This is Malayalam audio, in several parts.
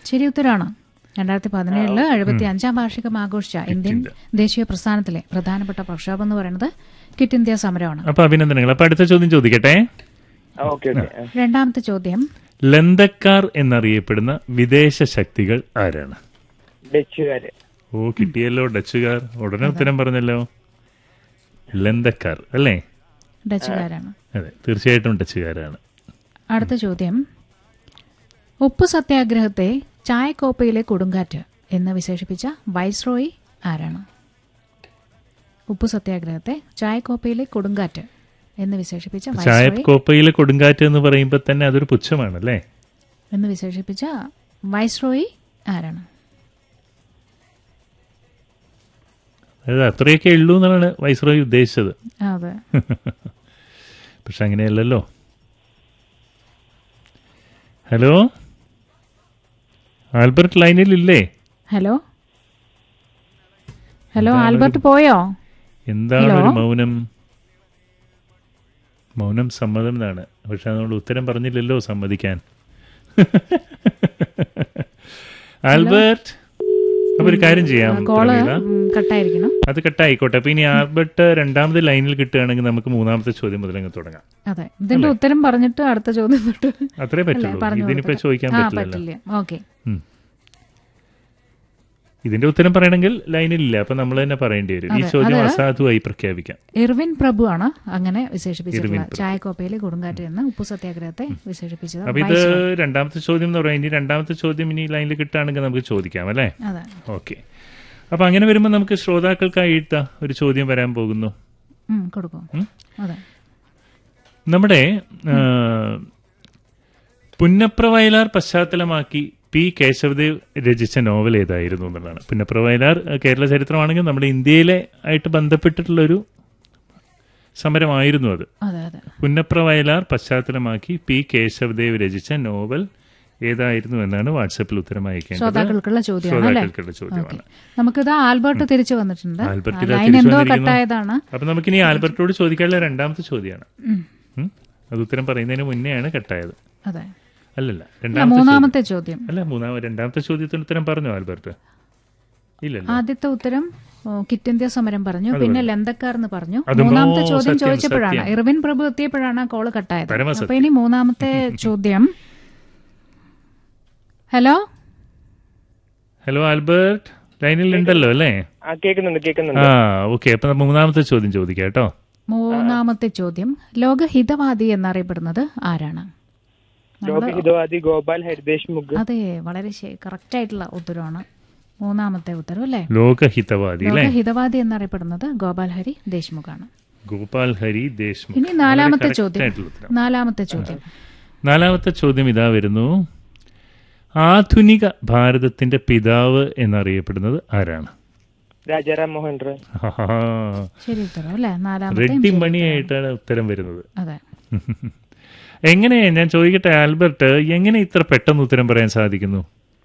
ശരി ഉത്തരമാണ് രണ്ടായിരത്തി പതിനേഴില് എഴുപത്തി അഞ്ചാം വാർഷികം ആഘോഷിച്ച ഇന്ത്യൻ ദേശീയ പ്രസ്ഥാനത്തിലെ പ്രധാനപ്പെട്ട പ്രക്ഷോഭം എന്ന് പറയുന്നത് കിറ്റ് ഇന്ത്യ സമരമാണ് അപ്പൊ അഭിനന്ദനങ്ങൾ അപ്പൊ അടുത്ത ചോദ്യം ചോദിക്കട്ടെ ഓക്കെ ഓക്കെ രണ്ടാമത്തെ ചോദ്യം ലന്തക്കാർ എന്നറിയപ്പെടുന്ന വിദേശ ശക്തികൾ ആരാണ് ഡച്ചുകാര് ഓ കിട്ടിയല്ലോ ഡച്ചുകാർ ഉടനെ ഉത്തരം പറഞ്ഞല്ലോ ലന്തക്കാർ അല്ലേ ഡച്ചുകാരാണ് അതെ തീർച്ചയായിട്ടും ഡച്ചുകാരാണ് അടുത്ത ചോദ്യം ഉപ്പ് സത്യാഗ്രഹത്തെ ചായക്കോപ്പയിലെ കൊടുങ്കാറ്റ് എന്ന് വിശേഷിപ്പിച്ച വൈസ്രോയി ആരാണ് ഉപ്പ് സത്യാഗ്രഹത്തെ ചായക്കോപ്പയിലെ കൊടുങ്കാറ്റ് എന്ന് വിശേഷിപ്പിച്ച വൈസ്രോയി ചായക്കോപ്പയിലെ കൊടുങ്കാറ്റ് എന്ന് പറയുമ്പോൾ തന്നെ അതൊരു പുച്ഛമാണല്ലേ എന്ന് വിശേഷിപ്പിച്ച വൈസ്രോയി ആരാണ് അതായത് അത്രയൊക്കെ ഉള്ളൂ എന്നാണ് വൈസ്രോയി ഉദ്ദേശിച്ചത് അതെ പക്ഷെ അങ്ങനെയല്ലല്ലോ ഹലോ ആൽബർട്ട് ലൈനിൽ ഇല്ലേ ഹലോ ഹലോ ആൽബർട്ട് പോയോ എന്താണ് ഹലോ? ഒരു മൗനം മൗനം സമ്മതം എന്നാണ് പക്ഷെ നമ്മൾ ഉത്തരം പറഞ്ഞില്ലല്ലോ സമ്മതിക്കാൻ ആൽബർട്ട് അപ്പൊ ഒരു കാര്യം ചെയ്യാം കോള് പ്രമീള. കട്ടായിരിക്കണം അത് കട്ടായിക്കോട്ടെ അപ്പൊ ഇനി ആൽബർട്ട് രണ്ടാമത് ലൈനിൽ കിട്ടുകയാണെങ്കിൽ നമുക്ക് മൂന്നാമത്തെ ചോദ്യം മുതൽ അങ്ങ് തുടങ്ങാം അതെ ഇതിന്റെ ഉത്തരം പറഞ്ഞിട്ട് അടുത്ത ചോദ്യം തൊട്ട് അത്രേ പറ്റുള്ളൂ പറഞ്ഞു ഇതിനിപ്പോ കൊടുത്തരാം. ചോദിക്കാൻ ആ പറ്റില്ലല്ലോ പറ്റില്ല ഓക്കെ ഉം. ഇതിന്റെ ഉത്തരം പറയണമെങ്കിൽ ലൈനിലില്ല അപ്പൊ നമ്മൾ തന്നെ പറയേണ്ടി വരും ഈ അതെ, ചോദ്യം അത് അസാധുവായി പ്രഖ്യാപിക്കാം ഇർവിൻ പ്രഭു ആണ് അങ്ങനെ ഇർവിൻ വിശേഷിപ്പിച്ചിട്ടുള്ളത് പ്രഭു. ചായക്കോപ്പയിലെ കൊടുങ്കാറ്റ് എന്ന് ഉപ്പു സത്യാഗ്രഹത്തെ വിശേഷിപ്പിച്ചത് അപ്പൊ ഇത് വൈസ്രോയി. രണ്ടാമത്തെ ചോദ്യം എന്ന് പറയാം ഇനി രണ്ടാമത്തെ ചോദ്യം ഇനി ലൈനിൽ കിട്ടുകയാണെങ്കിൽ നമുക്ക് ചോദിക്കാം അല്ലേ അതെ ഓക്കെ അപ്പൊ അങ്ങനെ വരുമ്പോൾ നമുക്ക് ശ്രോതാക്കൾക്കായിട്ട് ഒരു ചോദ്യം വരാൻ പോകുന്നു ഉം, കൊടുക്കും ഉം? അതെ നമ്മുടെ ആ, പുന്നപ്ര വയലാർ പശ്ചാത്തലമാക്കി പി കേശവദേവ് രചിച്ച നോവൽ ഏതായിരുന്നു എന്നുള്ളതാണ് പുന്നപ്ര വയലാർ ആ, കേരള ചരിത്രമാണെങ്കിൽ നമ്മുടെ ഇന്ത്യയിലെ ആയിട്ട് ബന്ധപ്പെട്ടിട്ടുള്ള ഒരു സമരമായിരുന്നു അത് അതെ അതെ പുന്നപ്ര വയലാർ പശ്ചാത്തലമാക്കി പി കേശവദേവ് രചിച്ച നോവൽ ഏതായിരുന്നു എന്നാണ് വാട്സപ്പിൽ ഉത്തരം അയക്കേണ്ടത് ശ്രോതാക്കൾക്കുള്ള ചോദ്യമാണ് അല്ലേ ശ്രോതാക്കൾക്കുള്ള ചോദ്യമാണ് നമുക്കിത് ആൽബർട്ട് തിരിച്ചു വന്നിട്ടുണ്ട് ആൽബർട്ട് ആ, ഇതാ ലൈൻ തിരിച്ചു എന്തോ വന്നിരിക്കുന്നു. കട്ടായതാണ് അപ്പൊ നമുക്കിനി ആൽബർട്ടോട് ചോദിക്കാനുള്ള രണ്ടാമത്തെ ചോദ്യമാണ് ഉം, ഉം? അത് ഉത്തരം പറയുന്നതിന് മുന്നെയാണ് കട്ടായത് അതെ അല്ലല്ല അല്ല, രണ്ടാമത്തെ ചോദ്യം. മൂന്നാമത്തെ ചോദ്യം അല്ല മൂന്നാമ രണ്ടാമത്തെ ചോദ്യത്തിന് ഉത്തരം പറഞ്ഞോ ആൽബർട്ട് ഇല്ലല്ലോ ആദ്യത്തെ ഉത്തരം ഓ, കിറ്റ് ഇന്ത്യ സമരം പറഞ്ഞു പിന്നെ ലന്തക്കാർ എന്ന് പറഞ്ഞു അത് മോ- മൂന്നാമത്തെ ചോദ്യം സത്യം, ചോദിച്ചപ്പോഴാണ് സത്യം. ഇർവിൻ പ്രഭു എത്തിയപ്പോഴാണ് ആ കോള് കട്ടായത് പരമസത്യം. അപ്പൊ ഇനി മൂന്നാമത്തെ ചോദ്യം ഹലോ ഹലോ ആൽബർട്ട് ലൈനിൽ ഉണ്ടല്ലോ അല്ലേ ആ കേൾക്കുന്നുണ്ട് കേൾക്കുന്നുണ്ട് ആ ഓക്കെ അപ്പൊ മൂന്നാമത്തെ ചോദ്യം ചോദിക്കാം കേട്ടോ മൂന്നാമത്തെ ചോദ്യം ലോകഹിതവാദി എന്നറിയപ്പെടുന്നത് ആരാണ് ലോകഹിതവാദി ഗോപാൽ ഹരിദേശ്മുഖ് അതെ വളരെ കറക്റ്റ് ആയിട്ടുള്ള ഉത്തരവാണ് മൂന്നാമത്തെ ഉത്തരം അല്ലേ ലോകഹിതവാദി അല്ലേ ലോകഹിതവാദി എന്നറിയപ്പെടുന്നത് ഗോപാൽ ഹരി ദേശ്മുഖാണ് ഗോപാൽ ഹരി ദേശ്മുഖ് ഇനി നാലാമത്തെ വളരെ correct ചോദ്യം ആയിട്ടുള്ള ഉത്തരം. നാലാമത്തെ ചോദ്യം നാലാമത്തെ ചോദ്യം ഇതാ വരുന്നു ആധുനിക ഭാരതത്തിന്റെ പിതാവ് എന്നറിയപ്പെടുന്നത് ആരാണ് രാജാറാം മോഹൻ റോയ് ശരി ഉത്തരം അല്ലേ നാലാമത്തെ റെഡ്ഡി മണിയായിട്ടാണ് ഉത്തരം വരുന്നത് അതെ എങ്ങനെ ഞാൻ ചോദിക്കട്ടെ ആൽബർട്ട് എങ്ങനെ ഇത്ര പെട്ടെന്ന് ഉത്തരം പറയാൻ സാധിക്കുന്നു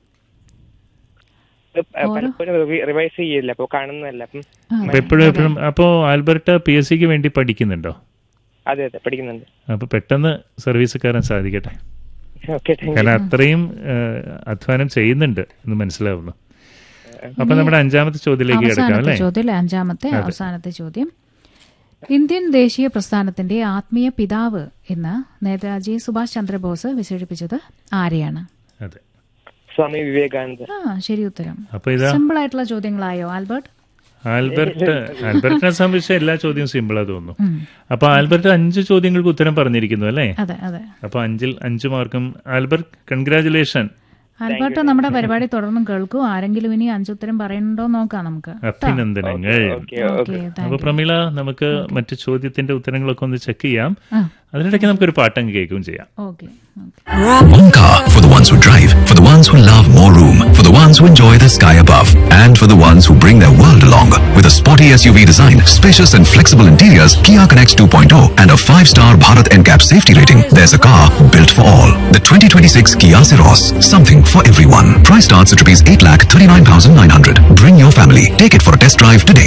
ഇത് പലപ്പോഴും റിവൈസ് ചെയ്യില്ല അപ്പൊ കാണുന്നതല്ല അപ്പം അപ്പൊ എപ്പോഴും എപ്പോഴും അപ്പോ ആൽബർട്ട് പി എസ് സിക്ക് വേണ്ടി പഠിക്കുന്നുണ്ടോ അതെ അതെ പഠിക്കുന്നുണ്ട് അപ്പൊ പെട്ടെന്ന് സർവീസ് കയറാൻ സാധിക്കട്ടെ ഓക്കെ താങ്ക് കാരണം അത്രയും ആ, അധ്വാനം ചെയ്യുന്നുണ്ട് എന്ന് മനസ്സിലാവുന്നു അപ്പൊ നമ്മുടെ അഞ്ചാമത്തെ ചോദ്യത്തിലേക്ക് കിടക്കാം അവസാനത്തെ അല്ലേ ചോദ്യം അല്ലേ അഞ്ചാമത്തെ അവസാനത്തെ ചോദ്യം ഇന്ത്യൻ ദേശീയ പ്രസ്ഥാനത്തിന്റെ ആത്മീയ പിതാവ് എന്ന് നേതാജി സുഭാഷ് ചന്ദ്രബോസ് വിശേഷിപ്പിച്ചത് ആരെയാണ് അതെ സ്വാമി വിവേകാനന്ദ ആ ശരി ഉത്തരം അപ്പൊ ഇതാ സിമ്പിൾ ആയിട്ടുള്ള ചോദ്യങ്ങളായോ ആൽബർട്ട് ആൽബർട്ട് ആൽബർട്ടിനെ സംബന്ധിച്ച എല്ലാ ചോദ്യവും സിമ്പിളാ തോന്നുന്നു ഉം. അപ്പൊ ആൽബർട്ട് അഞ്ച് ചോദ്യങ്ങൾക്ക് ഉത്തരം പറഞ്ഞിരിക്കുന്നു അല്ലേ അതെ അതെ അപ്പൊ അഞ്ചിൽ അഞ്ചു മാർക്കും ആൽബർട്ട് കൺഗ്രാചുലേഷൻ ആൽബർട്ട് നമ്മുടെ പരിപാടി തുടർന്നും കേൾക്കൂ ആരെങ്കിലും ഇനി അഞ്ചുത്തരം പറയുന്നുണ്ടോ നോക്കാം നമുക്ക് അഭിനന്ദനങ്ങൾ ഓക്കെ ഓക്കെ അപ്പൊ പ്രമീള നമുക്ക് മറ്റു ചോദ്യത്തിന്റെ ഉത്തരങ്ങളൊക്കെ ഒന്ന് ചെക്ക് ചെയ്യാം ആ അതിനിടയ്ക്ക് നമുക്കൊരു പാട്ടങ്ങ് കേൾക്കുകയും ചെയ്യാം okay okay One car for the ones who drive, for the ones who love more room, for the ones who enjoy the sky above, and for the ones who bring their world along. With a sporty SUV design, spacious and flexible interiors, Kia Connects 2.0, and a 5-star Bharat NCAP safety rating, there's a car built for all. The 2026 Kia Ceros, something for everyone. Price starts at rupees 8,39,900. Bring your family. Take it for a test drive today.